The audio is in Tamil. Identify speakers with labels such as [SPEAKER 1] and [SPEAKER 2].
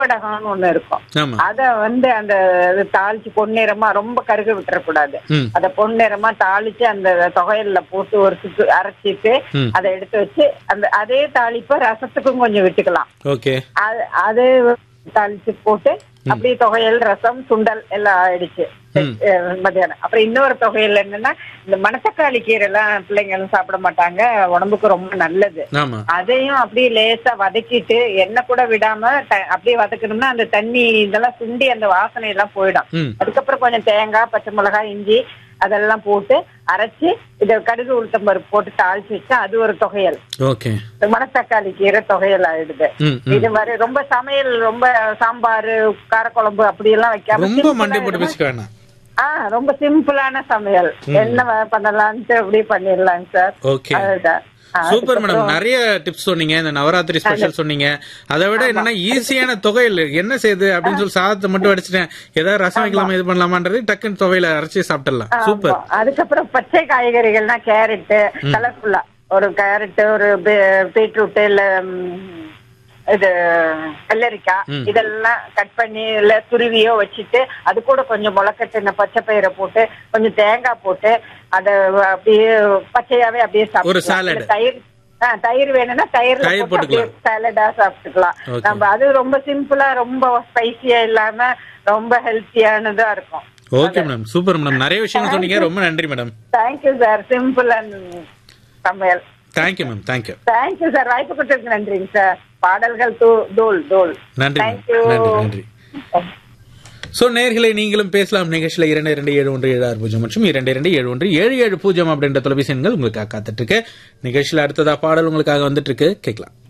[SPEAKER 1] படகம்னு ஒண்ணு இருக்கும்
[SPEAKER 2] ஆமா
[SPEAKER 1] அத வந்து அந்த இது தாளிச்சு பொன்னிறமா ரொம்ப கருக விட்டுறக்கூடாது
[SPEAKER 2] ம்
[SPEAKER 1] அத பொன்னிறமா தாளிச்சு அந்த தொகையில போட்டு ஒரு சுத்து அரைச்சிட்டு
[SPEAKER 2] ம்.
[SPEAKER 1] அதை எடுத்து வச்சு அந்த அதே தாளிப்பை ரசத்துக்கும் கொஞ்சம் விட்டுக்கலாம்
[SPEAKER 2] ஓகே
[SPEAKER 1] அது அது தாளிச்சு போட்டு அப்படியே தொகையல் ரசம் சுண்டல் எல்லாம் ஆயிடுச்சு
[SPEAKER 2] ம்.
[SPEAKER 1] அஹ் மத்தியானம் அப்புறம் இன்னொரு தொகையல் என்னன்னா இந்த மணத்தக்காளி கீரை எல்லாம் பிள்ளைங்க எல்லாம் சாப்பிட மாட்டாங்க உடம்புக்கு ரொம்ப நல்லது
[SPEAKER 2] ஆமா
[SPEAKER 1] அதையும் அப்படியே லேசா வதக்கிட்டு எண்ணெய் கூட விடாம த- அப்படியே வதக்கணும்னா அந்த தண்ணி இதெல்லாம் சுண்டி அந்த வாசனை எல்லாம் போயிடும்
[SPEAKER 2] ம்
[SPEAKER 1] அதுக்கப்புறம் கொஞ்சம் தேங்காய் பச்சை மிளகாய் இஞ்சி அதெல்லாம் போட்டு அரைச்சு இத கடுகு உளுத்தம் பருப்பு போட்டு தாளிச்சு வச்சா அது ஒரு தொகையல்
[SPEAKER 2] ஓகே
[SPEAKER 1] மணத்தக்காளி கீரை தொகையல் ஆயிடுது
[SPEAKER 2] ம் ம்
[SPEAKER 1] இது மாதிரி ரொம்ப சமையல் ரொம்ப சாம்பார் காரக்குழம்பு அப்படி எல்லாம் வைக்காம
[SPEAKER 2] ரொம்ப
[SPEAKER 1] simple-ஆ
[SPEAKER 2] மண்டை போட்டு
[SPEAKER 1] இருந்தா-
[SPEAKER 2] பேசிக்க வேணாம்
[SPEAKER 1] ஆ ரொம்ப சிம்பிளான சமையல் என்ன வ- பண்ணலாம்னு அப்படி பண்ணிடலாங்க சார்
[SPEAKER 2] ஓகே
[SPEAKER 1] அதுதான் ஆ,
[SPEAKER 2] சூப்பர் மேடம்
[SPEAKER 1] அதுக்கப்புறம்
[SPEAKER 2] நிறைய டிப்ஸ் சொன்னீங்க இந்த நவராத்திரி ஸ்பெஷல் சொன்னீங்க அதை விட என்னன்னா ஈஸியான தொகையில் என்ன செய்யுது அப்படின்னு சொல்லி சாதத்தை மட்டும் அடிச்சிட்டேன் ஏதாவது ரசம் வைக்கலாமா இது பண்ணலாமான்றது டக்குன்னு தொகையில அரைச்சி சாப்பிட்டுடலாம் சூப்பர்
[SPEAKER 1] ஆமா. அதுக்கப்புறம் பச்சை காய்கறிகள்னா கேரட் கலர்ஃபுல்லா ஒரு கேரட் ஒரு பீட்ரூட் இல்ல ம், இது வெள்ளரிக்காய் இதெல்லாம் கட் பண்ணி இல்ல துருவியோ வச்சுட்டு அது கூட கொஞ்சம் முளைக்கட்டின பச்சை பயிரை போட்டு கொஞ்சம் தேங்காய் போட்டு அத அப்படியே பச்சையாவே அப்படியே
[SPEAKER 2] ஒரு
[SPEAKER 1] சாப்பிடலாம்
[SPEAKER 2] salad.
[SPEAKER 1] இல்ல தயிர் ஆ, தயிர் வேணும்னா தயிர்ல
[SPEAKER 2] தயிர்
[SPEAKER 1] போட்டு அப்படியே
[SPEAKER 2] போட்டுக்கலாம்.
[SPEAKER 1] சாலடா சாப்பிட்டுக்கலாம்
[SPEAKER 2] Okay.
[SPEAKER 1] நம்ம அது ரொம்ப சிம்பிளா ரொம்ப ஸ்பைசியா இல்லாம ரொம்ப ஹெல்த்தியானதா இருக்கும்
[SPEAKER 2] ஓகே மேடம் சூப்பர் மேடம் நிறைய விஷயங்கள் சொன்னீங்க ரொம்ப நன்றி madam
[SPEAKER 1] thank you sir simple and சமையல்
[SPEAKER 2] thank you ma'am thank you
[SPEAKER 1] thank you sir வாய்ப்பு கொடுத்ததுக்கு நன்றிங்க சார் பாடல்கள் தூ- தூள் தூள்
[SPEAKER 2] நன்றி மேம்
[SPEAKER 1] தேங்க்யூ
[SPEAKER 2] நன்றி நன்றி சோ நேர்களை நீங்களும் பேசலாம் நிகழ்ச்சியில இரண்டு இரண்டு ஏழு ஒன்று ஏழு ஆறு பூஜ்ஜியம் மற்றும் இரண்டு இரண்டு ஏழு ஒன்று ஏழு ஏழு பூஜ்ஜியம் அப்படின்ற தொலைபேசி எண்கள் உங்களுக்காக காத்துட்டு இருக்கு நிகழ்ச்சியில அடுத்ததா பாடல் உங்களுக்காக வந்துட்டு இருக்கு கேட்கலாம்